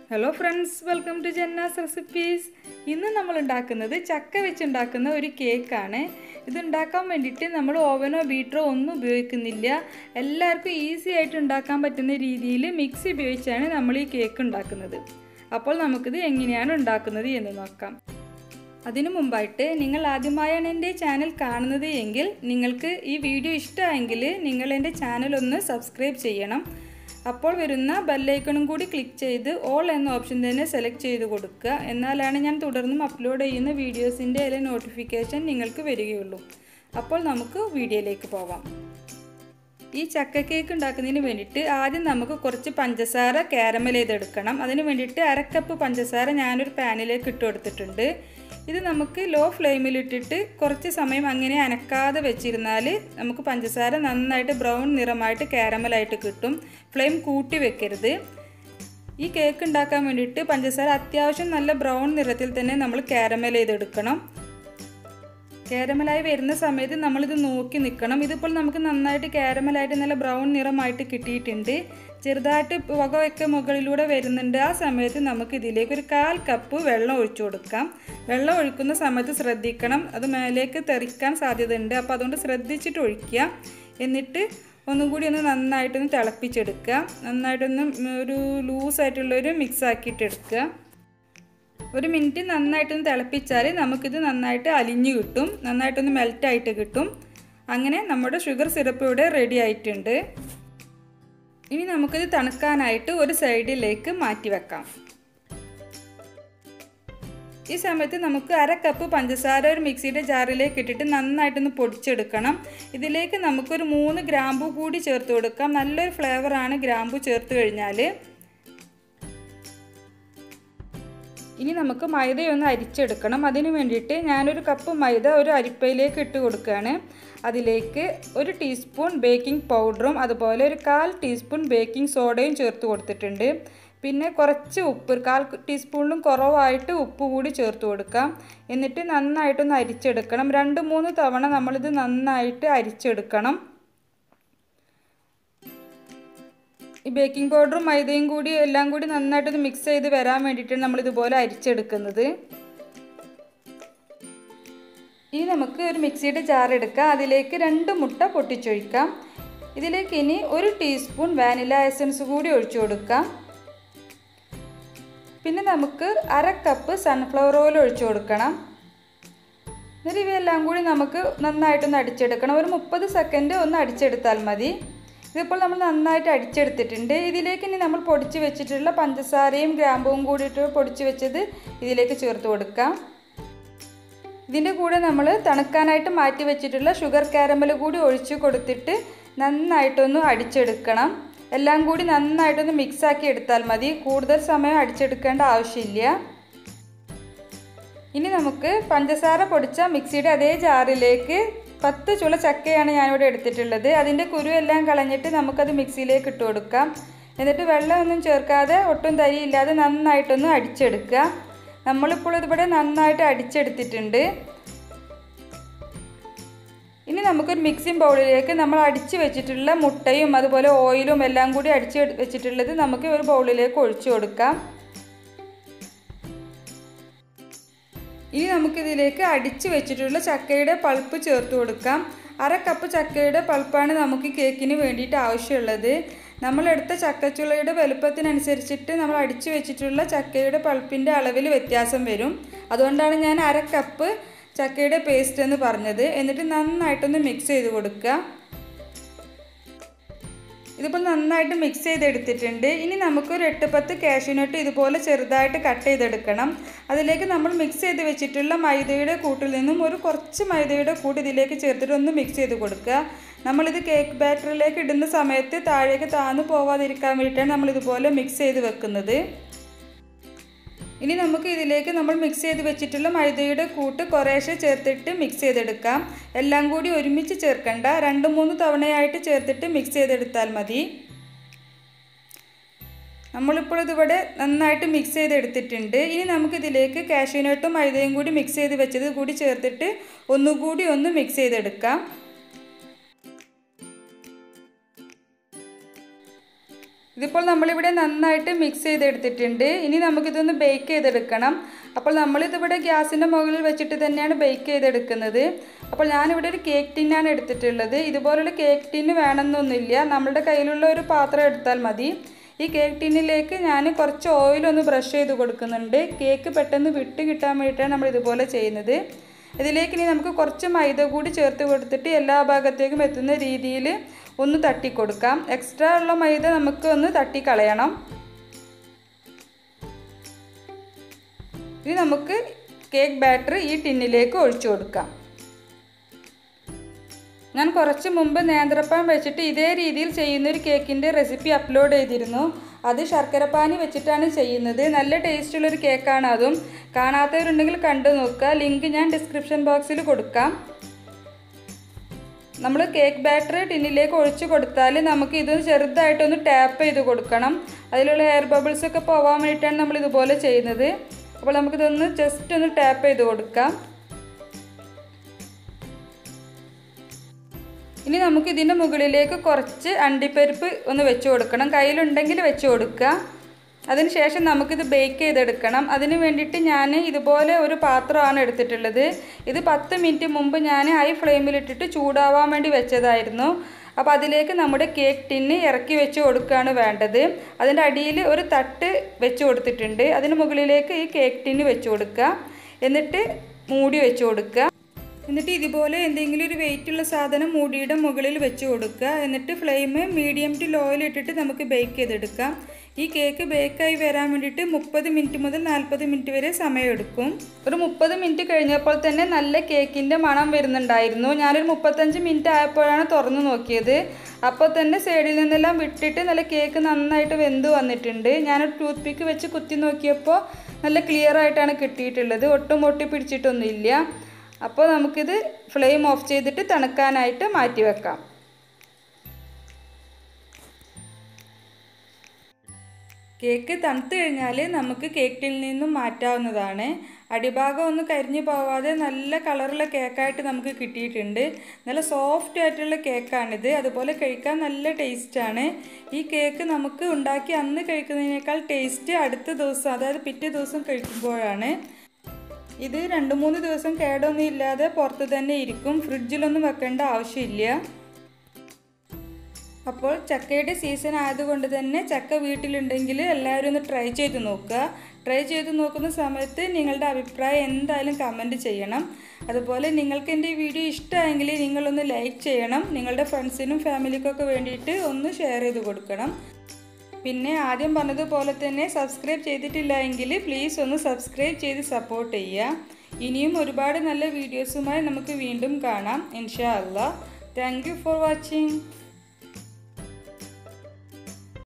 hello friends welcome to Janna's recipes ഇന്ന് നമ്മൾ ഉണ്ടാക്കുന്നത് ചക്ക വെച്ചുണ്ടാക്കുന്ന ഒരു കേക്കാണ് ഇത് ഉണ്ടാക്കാൻ വേണ്ടിയിട്ട് നമ്മൾ ഓവനോ ബീറ്ററോ ഒന്നും ഉപയോഗിക്കുന്നില്ല എല്ലാവർക്കും ഈസി ആയിട്ട് ഉണ്ടാക്കാൻ പറ്റുന്ന രീതിയിൽ മിക്സി ഉപയോഗിച്ചാണ് നമ്മൾ ഈ കേക്ക് ഉണ്ടാക്കുന്നത് അപ്പോൾ നമുക്കിത് എങ്ങനെയാണ് ഉണ്ടാക്കുന്നത് എന്ന് നോക്കാം അതിനു മുമ്പായിട്ട് നിങ്ങൾ ആദ്യമായാണ് എൻ്റെ ചാനൽ കാണുന്നത് എങ്കിൽ നിങ്ങൾക്ക് ഈ വീഡിയോ ഇഷ്ടമായെങ്കിൽ നിങ്ങൾ എൻ്റെ ചാനൽ ഒന്ന് സബ്സ്ക്രൈബ് ചെയ്യണം അപ്പോൾ വരുന്ന ബെല്ലൈക്കണും കൂടി ക്ലിക്ക് ചെയ്ത് ഓൾ എന്ന ഓപ്ഷൻ തന്നെ സെലക്ട് ചെയ്ത് കൊടുക്കുക എന്നാലാണ് ഞാൻ തുടർന്നും അപ്ലോഡ് ചെയ്യുന്ന വീഡിയോസിൻ്റെ എല്ലാ നോട്ടിഫിക്കേഷൻ നിങ്ങൾക്ക് വരികയുള്ളൂ അപ്പോൾ നമുക്ക് വീഡിയോയിലേക്ക് പോവാം ഈ ചക്ക കേക്ക് ഉണ്ടാക്കുന്നതിന് വേണ്ടിയിട്ട് ആദ്യം നമുക്ക് കുറച്ച് പഞ്ചസാര കാരമൽ ചെയ്തെടുക്കണം അതിന് വേണ്ടിയിട്ട് അരക്കപ്പ് പഞ്ചസാര ഞാനൊരു പാനിലേക്ക് ഇട്ട് കൊടുത്തിട്ടുണ്ട് ഇത് നമുക്ക് ലോ ഫ്ലെയിമിലിട്ടിട്ട് കുറച്ച് സമയം അങ്ങനെ അനക്കാതെ വെച്ചിരുന്നാൽ നമുക്ക് പഞ്ചസാര നന്നായിട്ട് ബ്രൗൺ നിറമായിട്ട് കാരമലായിട്ട് കിട്ടും ഫ്ലെയിം കൂട്ടി വെക്കരുത് ഈ കേക്ക് ഉണ്ടാക്കാൻ വേണ്ടിയിട്ട് പഞ്ചസാര അത്യാവശ്യം നല്ല ബ്രൗൺ നിറത്തിൽ തന്നെ നമ്മൾ കാരമൽ ചെയ്തെടുക്കണം കാരമലായി വരുന്ന സമയത്ത് നമ്മളിത് നോക്കി നിൽക്കണം ഇതിപ്പോൾ നമുക്ക് നന്നായിട്ട് കാരമലായിട്ട് നല്ല ബ്രൗൺ നിറമായിട്ട് കിട്ടിയിട്ടുണ്ട് ചെറുതായിട്ട് പുകയൊക്കെ മുകളിലൂടെ വരുന്നുണ്ട് ആ സമയത്ത് നമുക്ക് ഇതിലേക്ക് ഒരു കാൽ കപ്പ് വെള്ളം ഒഴിച്ചു കൊടുക്കാം വെള്ളം ഒഴിക്കുന്ന സമയത്ത് ശ്രദ്ധിക്കണം അത് മേലേക്ക് തെറിക്കാൻ സാധ്യതയുണ്ട് അപ്പോൾ അതുകൊണ്ട് ശ്രദ്ധിച്ചിട്ട് ഒഴിക്കുക എന്നിട്ട് ഒന്നും കൂടി ഒന്ന് നന്നായിട്ടൊന്ന് തിളപ്പിച്ചെടുക്കുക നന്നായിട്ടൊന്ന് ഒരു ലൂസായിട്ടുള്ളൊരു മിക്സ് ആക്കിയിട്ട് എടുക്കുക ഒരു മിനിറ്റ് നന്നായിട്ടൊന്ന് തിളപ്പിച്ചാൽ നമുക്കിത് നന്നായിട്ട് അലിഞ്ഞു കിട്ടും നന്നായിട്ടൊന്ന് മെൽറ്റായിട്ട് കിട്ടും അങ്ങനെ നമ്മുടെ ഷുഗർ സിറപ്പ് ഇവിടെ റെഡി ആയിട്ടുണ്ട് ഇനി നമുക്കിത് തണുക്കാനായിട്ട് ഒരു സൈഡിലേക്ക് മാറ്റി വെക്കാം ഈ സമയത്ത് നമുക്ക് അര കപ്പ് പഞ്ചസാര ഒരു മിക്സിയുടെ ജാറിലേക്ക് ഇട്ടിട്ട് നന്നായിട്ടൊന്ന് പൊടിച്ചെടുക്കണം ഇതിലേക്ക് നമുക്കൊരു മൂന്ന് ഗ്രാമ്പു കൂടി ചേർത്ത് കൊടുക്കാം നല്ലൊരു ഫ്ലേവറാണ് ഗ്രാമ്പു ചേർത്ത് കഴിഞ്ഞാൽ ഇനി നമുക്ക് മൈദയൊന്ന് അരിച്ചെടുക്കണം അതിന് വേണ്ടിയിട്ട് ഞാനൊരു കപ്പ് മൈദ ഒരു അരിപ്പയിലേക്ക് ഇട്ട് കൊടുക്കുകയാണ് അതിലേക്ക് ഒരു ടീസ്പൂൺ ബേക്കിംഗ് പൗഡറും അതുപോലെ ഒരു കാൽ ടീസ്പൂൺ ബേക്കിംഗ് സോഡയും ചേർത്ത് കൊടുത്തിട്ടുണ്ട് പിന്നെ കുറച്ച് ഉപ്പ് കാൽ ടീസ്പൂണിലും കുറവായിട്ട് ഉപ്പ് കൂടി ചേർത്ത് കൊടുക്കാം എന്നിട്ട് നന്നായിട്ടൊന്ന് അരിച്ചെടുക്കണം രണ്ട് മൂന്ന് തവണ നമ്മളിത് നന്നായിട്ട് അരിച്ചെടുക്കണം ഈ ബേക്കിംഗ് പൗഡറും മൈദയും കൂടി എല്ലാം കൂടി നന്നായിട്ടൊന്ന് മിക്സ് ചെയ്ത് വരാൻ വേണ്ടിയിട്ടാണ് നമ്മൾ ഇതുപോലെ അരിച്ചെടുക്കുന്നത് ഇനി നമുക്ക് ഒരു മിക്സിയുടെ ജാർ എടുക്കാം അതിലേക്ക് രണ്ട് മുട്ട പൊട്ടിച്ചൊഴിക്കാം ഇതിലേക്ക് ഇനി ഒരു ടീസ്പൂൺ വാനില എസൻസ് കൂടി ഒഴിച്ചു കൊടുക്കാം പിന്നെ നമുക്ക് അര കപ്പ് സൺഫ്ലവർ ഓയിൽ ഒഴിച്ചു കൊടുക്കണം എന്നിട്ട് ഇവയെല്ലാം കൂടി നമുക്ക് നന്നായിട്ടൊന്ന് അടിച്ചെടുക്കണം ഒരു മുപ്പത് സെക്കൻഡ് ഒന്ന് അടിച്ചെടുത്താൽ മതി ഇതിപ്പോൾ നമ്മൾ നന്നായിട്ട് അടിച്ചെടുത്തിട്ടുണ്ട് ഇതിലേക്ക് ഇനി നമ്മൾ പൊടിച്ച് വെച്ചിട്ടുള്ള പഞ്ചസാരയും ഗ്രാമ്പും കൂടിയിട്ട് പൊടിച്ച് വെച്ചത് ഇതിലേക്ക് ചേർത്ത് കൊടുക്കാം ഇതിൻ്റെ കൂടെ നമ്മൾ തണുക്കാനായിട്ട് മാറ്റി വെച്ചിട്ടുള്ള ഷുഗർ കാരമൽ കൂടി ഒഴിച്ച് കൊടുത്തിട്ട് നന്നായിട്ടൊന്ന് അടിച്ചെടുക്കണം എല്ലാം കൂടി നന്നായിട്ടൊന്ന് മിക്സാക്കി എടുത്താൽ മതി കൂടുതൽ സമയം അടിച്ചെടുക്കേണ്ട ആവശ്യമില്ല ഇനി നമുക്ക് പഞ്ചസാര പൊടിച്ച മിക്സിയുടെ അതേ ജാറിലേക്ക് പത്ത് ചുള ചക്കയാണ് ഞാനിവിടെ എടുത്തിട്ടുള്ളത് അതിൻ്റെ കുരു എല്ലാം കളഞ്ഞിട്ട് നമുക്കത് മിക്സിയിലേക്ക് ഇട്ട് കൊടുക്കാം എന്നിട്ട് വെള്ളമൊന്നും ചേർക്കാതെ ഒട്ടും തരിയില്ലാതെ നന്നായിട്ടൊന്ന് അടിച്ചെടുക്കുക നമ്മളിപ്പോൾ ഇതിവിടെ നന്നായിട്ട് അടിച്ചെടുത്തിട്ടുണ്ട് ഇനി നമുക്കൊരു മിക്സിംഗ് ബൗളിലേക്ക് നമ്മൾ അടിച്ച് വെച്ചിട്ടുള്ള മുട്ടയും അതുപോലെ ഓയിലും എല്ലാം കൂടി അടിച്ച് വെച്ചിട്ടുള്ളത് നമുക്ക് ഒരു ബൗളിലേക്ക് ഒഴിച്ചു കൊടുക്കാം ഇനി നമുക്കിതിലേക്ക് അടിച്ച് വെച്ചിട്ടുള്ള ചക്കയുടെ പൾപ്പ് ചേർത്ത് കൊടുക്കാം അര കപ്പ് ചക്കയുടെ പൾപ്പാണ് നമുക്ക് കേക്കിന് വേണ്ടിയിട്ട് ആവശ്യമുള്ളത് നമ്മളെടുത്ത ചക്കച്ചുളയുടെ വലുപ്പത്തിനനുസരിച്ചിട്ട് നമ്മൾ അടിച്ചു വെച്ചിട്ടുള്ള ചക്കയുടെ പൾപ്പിൻ്റെ അളവിൽ വ്യത്യാസം വരും അതുകൊണ്ടാണ് ഞാൻ അര കപ്പ് ചക്കയുടെ പേസ്റ്റ് എന്ന് പറഞ്ഞത് എന്നിട്ട് നന്നായിട്ടൊന്ന് മിക്സ് ചെയ്ത് കൊടുക്കുക ഇതിപ്പോൾ നന്നായിട്ട് മിക്സ് ചെയ്തെടുത്തിട്ടുണ്ട് ഇനി നമുക്കൊരു എട്ട് പത്ത് കാഷ്യൂനട്ട് ഇതുപോലെ ചെറുതായിട്ട് കട്ട് ചെയ്തെടുക്കണം അതിലേക്ക് നമ്മൾ മിക്സ് ചെയ്ത് വെച്ചിട്ടുള്ള മൈദയുടെ കൂട്ടിൽ നിന്നും ഒരു കുറച്ച് മൈദയുടെ കൂട്ട് ഇതിലേക്ക് ചേർത്തിട്ട് ഒന്ന് മിക്സ് ചെയ്ത് കൊടുക്കുക നമ്മളിത് കേക്ക് ബാറ്ററിലേക്ക് ഇടുന്ന സമയത്ത് താഴേക്ക് താന്നു പോവാതിരിക്കാൻ വേണ്ടിയിട്ടാണ് നമ്മളിതുപോലെ മിക്സ് ചെയ്ത് വെക്കുന്നത് ഇനി നമുക്ക് ഇതിലേക്ക് നമ്മൾ മിക്സ് ചെയ്ത് വെച്ചിട്ടുള്ള മൈദയുടെ കൂട്ട് കുറേശ്ശെ ചേർത്തിട്ട് മിക്സ് ചെയ്തെടുക്കാം എല്ലാം കൂടി ഒരുമിച്ച് ചേർക്കണ്ട രണ്ട് മൂന്ന് തവണയായിട്ട് ചേർത്തിട്ട് മിക്സ് ചെയ്തെടുത്താൽ മതി നമ്മളിപ്പോൾ ഇതിവിടെ നന്നായിട്ട് മിക്സ് ചെയ്തെടുത്തിട്ടുണ്ട് ഇനി നമുക്കിതിലേക്ക് കാഷ്യൂനട്ടും മൈദയും കൂടി മിക്സ് ചെയ്ത് വെച്ചത് കൂടി ചേർത്തിട്ട് ഒന്നുകൂടി ഒന്ന് മിക്സ് ചെയ്തെടുക്കാം ഇതിപ്പോൾ നമ്മളിവിടെ നന്നായിട്ട് മിക്സ് ചെയ്തെടുത്തിട്ടുണ്ട് ഇനി നമുക്കിതൊന്ന് ബേക്ക് ചെയ്തെടുക്കണം അപ്പോൾ നമ്മളിതിവിടെ ഗ്യാസിൻ്റെ മുകളിൽ വെച്ചിട്ട് തന്നെയാണ് ബേക്ക് ചെയ്തെടുക്കുന്നത് അപ്പോൾ ഞാനിവിടെ ഒരു കേക്ക് ടിന്നാണ് എടുത്തിട്ടുള്ളത് ഇതുപോലുള്ള കേക്ക് ടിന്ന് വേണമെന്നൊന്നുമില്ല നമ്മളുടെ കയ്യിലുള്ള ഒരു പാത്രം എടുത്താൽ മതി ഈ കേക്ക് ടിന്നിലേക്ക് ഞാൻ കുറച്ച് ഓയിലൊന്ന് ബ്രഷ് ചെയ്ത് കൊടുക്കുന്നുണ്ട് കേക്ക് പെട്ടെന്ന് വിട്ട് കിട്ടാൻ വേണ്ടിയിട്ടാണ് നമ്മൾ ഇതുപോലെ ചെയ്യുന്നത് ഇതിലേക്ക് ഇനി നമുക്ക് കുറച്ച് മൈദ കൂടി ചേർത്ത് കൊടുത്തിട്ട് എല്ലാ ഭാഗത്തേക്കും എത്തുന്ന രീതിയിൽ ഒന്ന് തട്ടി കൊടുക്കാം എക്സ്ട്രാ ഉള്ള മൈദ നമുക്ക് ഒന്ന് തട്ടി കളയണം ഇനി നമുക്ക് കേക്ക് ബാറ്റർ ഈ ടിന്നിലേക്ക് ഒഴിച്ചു കൊടുക്കാം ഞാൻ കുറച്ച് മുമ്പ് നേന്ത്രപ്പാൻ വെച്ചിട്ട് ഇതേ രീതിയിൽ ചെയ്യുന്ന ഒരു കേക്കിൻ്റെ റെസിപ്പി അപ്ലോഡ് ചെയ്തിരുന്നു അത് ശർക്കരപ്പാനി വെച്ചിട്ടാണ് ചെയ്യുന്നത് നല്ല ടേസ്റ്റുള്ളൊരു കേക്കാണ് അതും കാണാത്തവരുണ്ടെങ്കിൽ കണ്ടു നോക്കുക ലിങ്ക് ഞാൻ ഡിസ്ക്രിപ്ഷൻ ബോക്സിൽ കൊടുക്കാം നമ്മൾ കേക്ക് ബാറ്റർ ടിന്നിലേക്ക് ഒഴിച്ച് കൊടുത്താൽ നമുക്ക് ഇത് ചെറുതായിട്ടൊന്ന് ടാപ്പ് ചെയ്ത് കൊടുക്കണം അതിലുള്ള എയർ ബബിൾസ് ഒക്കെ പോകാൻ വേണ്ടിയിട്ടാണ് നമ്മൾ ഇതുപോലെ ചെയ്യുന്നത് അപ്പോൾ നമുക്കിതൊന്ന് ജസ്റ്റ് ഒന്ന് ടാപ്പ് ചെയ്ത് കൊടുക്കാം ഇനി നമുക്ക് ഇതിൻ്റെ മുകളിലേക്ക് കുറച്ച് അണ്ടിപ്പരിപ്പ് ഒന്ന് വെച്ച് കൊടുക്കണം കയ്യിലുണ്ടെങ്കിൽ വെച്ച് കൊടുക്കുക അതിനുശേഷം നമുക്കിത് ബേക്ക് ചെയ്തെടുക്കണം അതിന് വേണ്ടിയിട്ട് ഞാൻ ഇതുപോലെ ഒരു പാത്രമാണ് എടുത്തിട്ടുള്ളത് ഇത് പത്ത് മിനിറ്റ് മുമ്പ് ഞാൻ ഹൈ ഫ്ലെയിമിലിട്ടിട്ട് ചൂടാവാൻ വേണ്ടി വെച്ചതായിരുന്നു അപ്പോൾ അതിലേക്ക് നമ്മുടെ കേക്ക് ടിന്ന് ഇറക്കി വെച്ച് കൊടുക്കുകയാണ് വേണ്ടത് അതിൻ്റെ അടിയിൽ ഒരു തട്ട് വെച്ച് കൊടുത്തിട്ടുണ്ട് അതിന് മുകളിലേക്ക് ഈ കേക്ക് ടിന്ന് വെച്ച് കൊടുക്കുക എന്നിട്ട് മൂടി വെച്ച് കൊടുക്കുക എന്നിട്ട് ഇതുപോലെ എന്തെങ്കിലും ഒരു വെയിറ്റുള്ള സാധനം മൂടിയുടെ മുകളിൽ വെച്ച് കൊടുക്കുക എന്നിട്ട് ഫ്ലെയിം മീഡിയം ടു ലോയിൽ ഇട്ടിട്ട് നമുക്ക് ബേക്ക് ചെയ്തെടുക്കാം ഈ കേക്ക് ബേക്കായി വരാൻ വേണ്ടിയിട്ട് മുപ്പത് മിനിറ്റ് മുതൽ നാൽപ്പത് മിനിറ്റ് വരെ സമയമെടുക്കും ഒരു മുപ്പത് മിനിറ്റ് കഴിഞ്ഞപ്പോൾ തന്നെ നല്ല കേക്കിൻ്റെ മണം വരുന്നുണ്ടായിരുന്നു ഞാനൊരു മുപ്പത്തഞ്ച് മിനിറ്റ് ആയപ്പോഴാണ് തുറന്നു നോക്കിയത് അപ്പോൾ തന്നെ സൈഡിൽ നിന്നെല്ലാം വിട്ടിട്ട് നല്ല കേക്ക് നന്നായിട്ട് വെന്ത് വന്നിട്ടുണ്ട് ഞാനൊരു ടൂത്ത് പിക്ക് വെച്ച് കുത്തി നോക്കിയപ്പോൾ നല്ല ക്ലിയർ ആയിട്ടാണ് കിട്ടിയിട്ടുള്ളത് ഒട്ടും ഒട്ടി പിടിച്ചിട്ടൊന്നുമില്ല അപ്പോൾ നമുക്കിത് ഫ്ലെയിം ഓഫ് ചെയ്തിട്ട് തണുക്കാനായിട്ട് മാറ്റി വെക്കാം കേക്ക് തണുത്ത് കഴിഞ്ഞാൽ നമുക്ക് കേക്കിൽ നിന്നും മാറ്റാവുന്നതാണ് അടിഭാഗം ഒന്ന് കരിഞ്ഞു പോവാതെ നല്ല കളറുള്ള കേക്കായിട്ട് നമുക്ക് കിട്ടിയിട്ടുണ്ട് നല്ല സോഫ്റ്റ് ആയിട്ടുള്ള കേക്കാണിത് അതുപോലെ കഴിക്കാൻ നല്ല ടേസ്റ്റാണ് ഈ കേക്ക് നമുക്ക് ഉണ്ടാക്കി അന്ന് കഴിക്കുന്നതിനേക്കാൾ ടേസ്റ്റ് അടുത്ത ദിവസം അതായത് പിറ്റേ ദിവസം കഴിക്കുമ്പോഴാണ് ഇത് രണ്ട് മൂന്ന് ദിവസം കേടൊന്നും ഇല്ലാതെ പുറത്ത് തന്നെ ഇരിക്കും ഫ്രിഡ്ജിലൊന്നും വെക്കേണ്ട ആവശ്യമില്ല അപ്പോൾ ചക്കയുടെ സീസൺ ആയതുകൊണ്ട് തന്നെ ചക്ക വീട്ടിലുണ്ടെങ്കിൽ എല്ലാവരും ഒന്ന് ട്രൈ ചെയ്ത് നോക്കുക ട്രൈ ചെയ്ത് നോക്കുന്ന സമയത്ത് നിങ്ങളുടെ അഭിപ്രായം എന്തായാലും കമൻറ്റ് ചെയ്യണം അതുപോലെ നിങ്ങൾക്ക് എൻ്റെ ഈ വീഡിയോ ഇഷ്ടമായെങ്കിൽ നിങ്ങളൊന്ന് ലൈക്ക് ചെയ്യണം നിങ്ങളുടെ ഫ്രണ്ട്സിനും ഫാമിലിക്കൊക്കെ വേണ്ടിയിട്ട് ഒന്ന് ഷെയർ ചെയ്ത് കൊടുക്കണം പിന്നെ ആദ്യം പറഞ്ഞതുപോലെ തന്നെ സബ്സ്ക്രൈബ് ചെയ്തിട്ടില്ല എങ്കിൽ പ്ലീസ് ഒന്ന് സബ്സ്ക്രൈബ് ചെയ്ത് സപ്പോർട്ട് ചെയ്യുക ഇനിയും ഒരുപാട് നല്ല വീഡിയോസുമായി നമുക്ക് വീണ്ടും കാണാം ഇൻഷാ അല്ലാ താങ്ക് യു ഫോർ വാച്ചിങ്